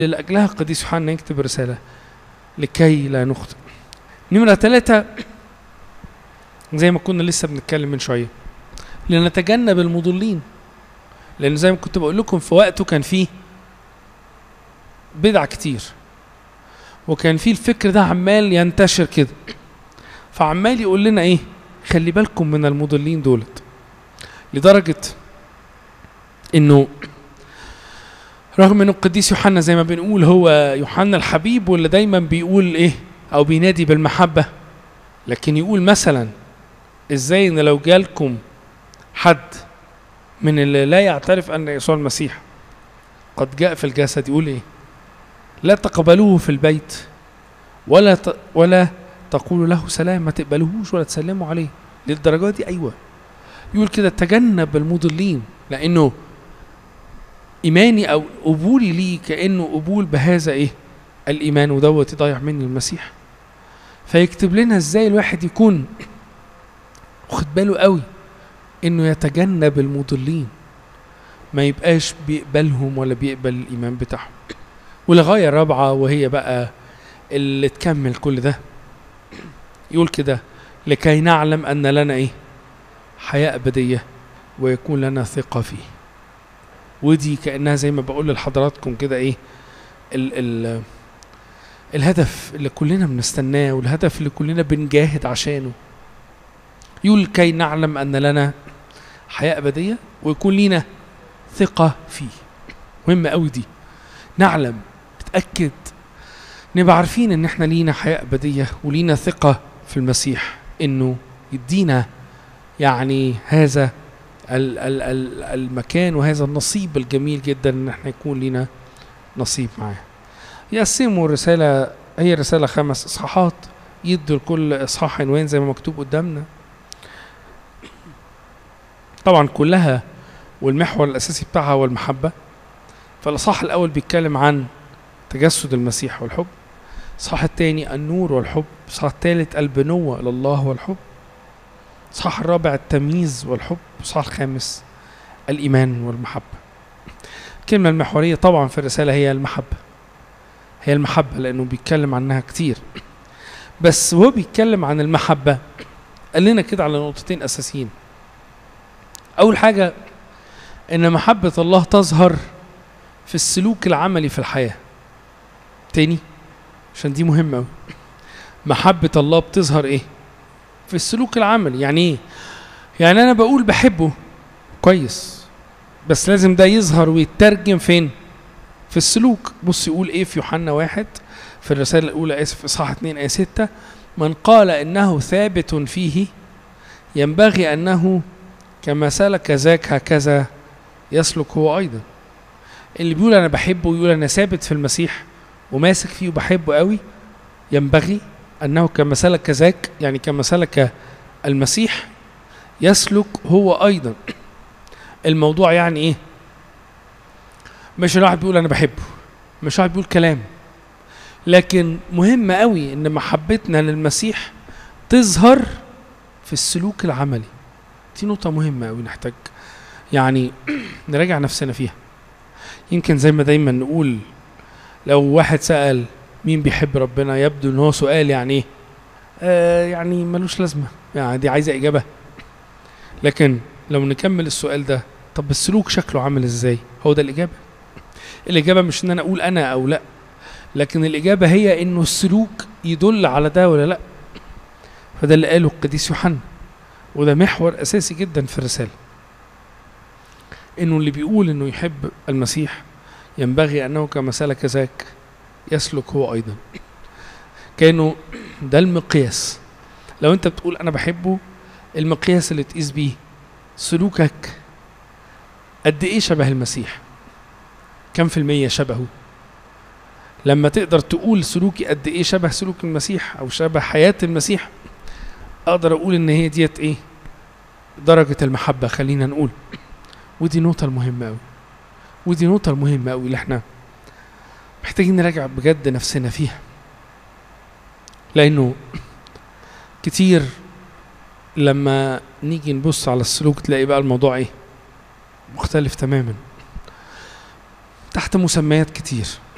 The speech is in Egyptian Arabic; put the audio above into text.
لأجلها القديس يوحنا يكتب رسالة لكي لا نخطئ نمرة ثلاثة زي ما كنا لسه بنتكلم من شوية لنتجنب المضلين لأن زي ما كنت بقول لكم في وقته كان فيه بدع كتير وكان فيه الفكر ده عمال ينتشر كده فعمال يقول لنا ايه خلي بالكم من المضلين دولت لدرجة انه رغم انه القديس يوحنا زي ما بنقول هو يوحنا الحبيب واللي دايما بيقول ايه او بينادي بالمحبة لكن يقول مثلا ازاي ان لو جالكم حد من اللي لا يعترف ان يسوع المسيح قد جاء في الجسد يقول ايه لا تقبلوه في البيت ولا ت... ولا تقولوا له سلام ما تقبلوهوش ولا تسلموا عليه للدرجه دي ايوه يقول كده تجنب المضلين لانه ايماني او قبولي ليه كانه قبول بهذا ايه الايمان ودوت يضيع مني المسيح فيكتب لنا ازاي الواحد يكون واخد باله قوي انه يتجنب المضلين ما يبقاش بيقبلهم ولا بيقبل الايمان بتاعهم والغايه الرابعه وهي بقى اللي تكمل كل ده يقول كده لكي نعلم ان لنا ايه حياه ابديه ويكون لنا ثقه فيه ودي كانها زي ما بقول لحضراتكم كده ايه ال ال الهدف اللي كلنا بنستناه والهدف اللي كلنا بنجاهد عشانه يقول كي نعلم ان لنا حياه ابديه ويكون لينا ثقه فيه مهمه قوي دي نعلم نتاكد نبقى عارفين ان احنا لينا حياه ابديه ولينا ثقه في المسيح انه يدينا يعني هذا ال ال ال المكان وهذا النصيب الجميل جدا ان احنا يكون لينا نصيب معاه يقسموا الرساله هي رساله خمس اصحاحات يدوا لكل اصحاح عنوان زي ما مكتوب قدامنا طبعا كلها والمحور الاساسي بتاعها هو المحبه فالاصحاح الاول بيتكلم عن تجسد المسيح والحب الصح الثاني النور والحب الصح الثالث البنوة إلى الله والحب الصح الرابع التمييز والحب الصح الخامس الإيمان والمحبة الكلمة المحورية طبعا في الرسالة هي المحبة هي المحبة لأنه بيتكلم عنها كتير بس وهو بيتكلم عن المحبة قال لنا كده على نقطتين أساسيين أول حاجة إن محبة الله تظهر في السلوك العملي في الحياة تاني عشان دي مهمة أوي محبة الله بتظهر إيه؟ في السلوك العملي يعني إيه؟ يعني أنا بقول بحبه كويس بس لازم ده يظهر ويترجم فين؟ في السلوك بص يقول إيه في يوحنا واحد في الرسالة الأولى آسف إصحاح 2 آية 6 من قال إنه ثابت فيه ينبغي أنه كما سلك ذاك هكذا يسلك هو أيضا اللي بيقول أنا بحبه ويقول أنا ثابت في المسيح وماسك فيه وبحبه قوي ينبغي انه كما سلك ذاك يعني كما سلك المسيح يسلك هو ايضا الموضوع يعني ايه مش الواحد بيقول انا بحبه مش واحد بيقول كلام لكن مهم قوي ان محبتنا للمسيح تظهر في السلوك العملي دي نقطة مهمة قوي نحتاج يعني نراجع نفسنا فيها يمكن زي ما دايما نقول لو واحد سأل مين بيحب ربنا يبدو ان هو سؤال يعني ايه آه يعني ملوش لازمة يعني دي عايزة إجابة لكن لو نكمل السؤال ده طب السلوك شكله عامل ازاي هو ده الإجابة الإجابة مش ان انا اقول انا او لا لكن الإجابة هي انه السلوك يدل على ده ولا لا فده اللي قاله القديس يوحنا وده محور أساسي جدا في الرسالة انه اللي بيقول انه يحب المسيح ينبغي أنه كما سلك ذاك يسلك هو أيضا كانوا ده المقياس لو أنت بتقول أنا بحبه المقياس اللي تقيس بيه سلوكك قد إيه شبه المسيح كم في المية شبهه لما تقدر تقول سلوكي قد إيه شبه سلوك المسيح أو شبه حياة المسيح أقدر أقول إن هي ديت إيه درجة المحبة خلينا نقول ودي نقطة المهمة أوي ودي نقطة المهمة أوي اللي احنا محتاجين نراجع بجد نفسنا فيها لأنه كتير لما نيجي نبص على السلوك تلاقي بقى الموضوع ايه مختلف تماما تحت مسميات كتير